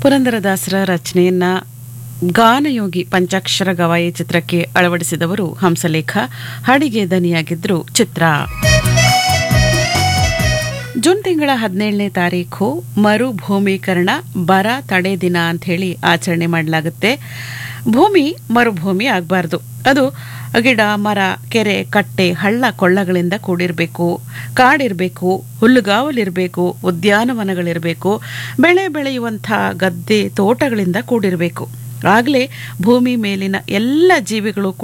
ಪುರಂದರದಾಸರ ರಚನೆಯನ್ನ ಗಾನಯೋಗಿ ಪಂಚಾಕ್ಷರ ಗವಾಯಿ ಚಿತ್ರಕ್ಕೆ ಅಳವಡಿಸಿದವರು ಹಂಸಲೇಖ ಹಾಡಿಗೆ ದನಿಯಾಗಿದ್ರು ಚಿತ್ರ ಜೂನ್ ತಿಂಗಳ ಹದಿನೇಳನೇ ತಾರೀಖು ಮರುಭೂಮೀಕರಣ ಬರ ತಡೆ ದಿನ ಅಂತ ಹೇಳಿ ಆಚರಣೆ ಮಾಡಲಾಗುತ್ತೆ ಭೂಮಿ ಮರುಭೂಮಿ ಆಗಬಾರ್ದು ಅದು ಗಿಡ ಮರ ಕೆರೆ ಕಟ್ಟೆ ಹಳ್ಳ ಕೊಳ್ಳಗಳಿಂದ ಕೂಡಿರಬೇಕು ಕಾಡಿರಬೇಕು ಹುಲ್ಲುಗಾವಲಿರಬೇಕು ಉದ್ಯಾನವನಗಳಿರಬೇಕು ಬೆಳೆ ಬೆಳೆಯುವಂಥ ಗದ್ದೆ ತೋಟಗಳಿಂದ ಕೂಡಿರಬೇಕು ಆಗಲೇ ಭೂಮಿ ಮೇಲಿನ ಎಲ್ಲ ಜೀವಿಗಳು